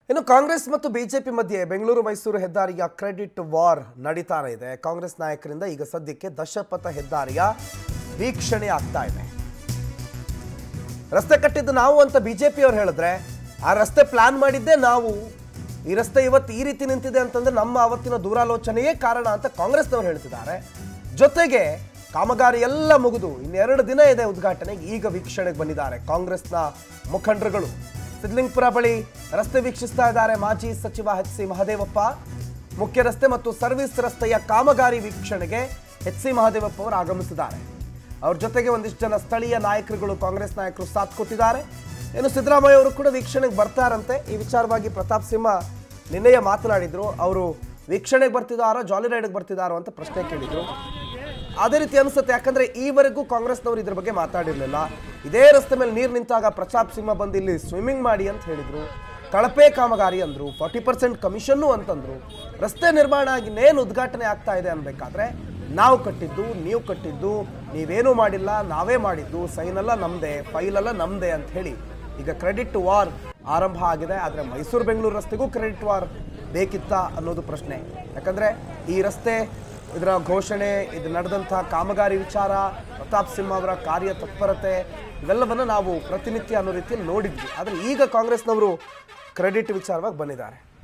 ಇನ್ನು ಕಾಂಗ್ರೆಸ್ ಮತ್ತು ಬಿಜೆಪಿ ಮಧ್ಯೆ ಬೆಂಗಳೂರು ಮೈಸೂರು ಹೆದ್ದಾರಿಯ ಕ್ರೆಡಿಟ್ ವಾರ್ ನಡೀತಾನೆ ಇದೆ ಕಾಂಗ್ರೆಸ್ ನಾಯಕರಿಂದ ಈಗ ಸದ್ಯಕ್ಕೆ ದಶಪಥ ಹೆದ್ದಾರಿಯ ವೀಕ್ಷಣೆ ಆಗ್ತಾ ಇದೆ ರಸ್ತೆ ಕಟ್ಟಿದ್ದು ನಾವು ಅಂತ ಬಿಜೆಪಿ ಅವ್ರು ಹೇಳಿದ್ರೆ ಆ ರಸ್ತೆ ಪ್ಲಾನ್ ಮಾಡಿದ್ದೇ ನಾವು ಈ ರಸ್ತೆ ಇವತ್ತು ಈ ರೀತಿ ನಿಂತಿದೆ ಅಂತಂದ್ರೆ ನಮ್ಮ ಅವತ್ತಿನ ದೂರಾಲೋಚನೆಯೇ ಕಾರಣ ಅಂತ ಕಾಂಗ್ರೆಸ್ನವ್ರು ಹೇಳ್ತಿದ್ದಾರೆ ಜೊತೆಗೆ ಕಾಮಗಾರಿ ಎಲ್ಲ ಮುಗಿದು ಇನ್ನೆರಡು ದಿನ ಇದೆ ಉದ್ಘಾಟನೆಗೆ ಈಗ ವೀಕ್ಷಣೆಗೆ ಬಂದಿದ್ದಾರೆ ಕಾಂಗ್ರೆಸ್ನ ಮುಖಂಡರುಗಳು ಸಿದ್ಲಿಂಗ್ಪುರ ಬಳಿ ರಸ್ತೆ ವೀಕ್ಷಿಸ್ತಾ ಇದ್ದಾರೆ ಮಾಜಿ ಸಚಿವ ಎಚ್ ಸಿ ಮಹದೇವಪ್ಪ ಮುಖ್ಯ ರಸ್ತೆ ಮತ್ತು ಸರ್ವಿಸ್ ರಸ್ತೆಯ ಕಾಮಗಾರಿ ವೀಕ್ಷಣೆಗೆ ಎಚ್ ಸಿ ಮಹದೇವಪ್ಪ ಅವರು ಆಗಮಿಸಿದ್ದಾರೆ ಅವ್ರ ಜೊತೆಗೆ ಒಂದಿಷ್ಟು ಜನ ಸ್ಥಳೀಯ ನಾಯಕರುಗಳು ಕಾಂಗ್ರೆಸ್ ನಾಯಕರು ಸಾಥ್ ಕೊಟ್ಟಿದ್ದಾರೆ ಇನ್ನು ಸಿದ್ದರಾಮಯ್ಯ ಅವರು ಕೂಡ ವೀಕ್ಷಣೆಗೆ ಬರ್ತಾರಂತೆ ಈ ವಿಚಾರವಾಗಿ ಪ್ರತಾಪ್ ಸಿಂಹ ನಿನ್ನೆಯೇ ಮಾತನಾಡಿದ್ರು ಅವರು ವೀಕ್ಷಣೆಗೆ ಬರ್ತಿದ್ದಾರೋ ಜಾಲಿ ರೈಡ್ಗೆ ಬರ್ತಿದ್ದಾರೋ ಅಂತ ಪ್ರಶ್ನೆ ಕೇಳಿದ್ರು ಅದೇ ರೀತಿ ಅನಿಸುತ್ತೆ ಯಾಕಂದ್ರೆ ಈವರೆಗೂ ಕಾಂಗ್ರೆಸ್ನವರು ಇದ್ರ ಬಗ್ಗೆ ಮಾತಾಡಿರಲಿಲ್ಲ ಇದೇ ರಸ್ತೆ ಮೇಲೆ ನೀರು ನಿಂತಾಗ ಪ್ರತಾಪ್ ಸಿಂಹ ಬಂದು ಇಲ್ಲಿ ಸ್ವಿಮ್ಮಿಂಗ್ ಮಾಡಿ ಅಂತ ಹೇಳಿದ್ರು ಕಳಪೆ ಕಾಮಗಾರಿ ಅಂದ್ರು ಫಾರ್ಟಿ ಪರ್ಸೆಂಟ್ ಕಮಿಷನ್ನು ಅಂತಂದ್ರು ರಸ್ತೆ ನಿರ್ಮಾಣ ಆಗಿ ಇನ್ನೇನು ಉದ್ಘಾಟನೆ ಆಗ್ತಾ ಇದೆ ಅನ್ಬೇಕಾದ್ರೆ ನಾವು ಕಟ್ಟಿದ್ದು ನೀವು ಕಟ್ಟಿದ್ದು ನೀವೇನೂ ಮಾಡಿಲ್ಲ ನಾವೇ ಮಾಡಿದ್ದು ಸೈನ್ ಎಲ್ಲ ನಮ್ದೇ ಫೈಲ್ ಎಲ್ಲ ನಮ್ದೇ ಅಂತ ಹೇಳಿ ಈಗ ಕ್ರೆಡಿಟ್ ವಾರ್ ಆರಂಭ ಆಗಿದೆ ಆದರೆ ಮೈಸೂರು ಬೆಂಗಳೂರು ರಸ್ತೆಗೂ ಕ್ರೆಡಿಟ್ ವಾರ್ ಬೇಕಿತ್ತಾ ಅನ್ನೋದು ಪ್ರಶ್ನೆ ಯಾಕಂದ್ರೆ ಈ ರಸ್ತೆ ಇದರ ಘೋಷಣೆ ಇದು ನಡೆದಂತಹ ಕಾಮಗಾರಿ ವಿಚಾರ ಪ್ರತಾಪ್ ಸಿಂಹ ಅವರ ಕಾರ್ಯ ತತ್ಪರತೆ ಇವೆಲ್ಲವನ್ನು ನಾವು ಪ್ರತಿನಿತ್ಯ ಅನ್ನೋ ರೀತಿಯಲ್ಲಿ ನೋಡಿದ್ವಿ ಆದರೆ ಈಗ ಕಾಂಗ್ರೆಸ್ನವರು ಕ್ರೆಡಿಟ್ ವಿಚಾರವಾಗಿ ಬಂದಿದ್ದಾರೆ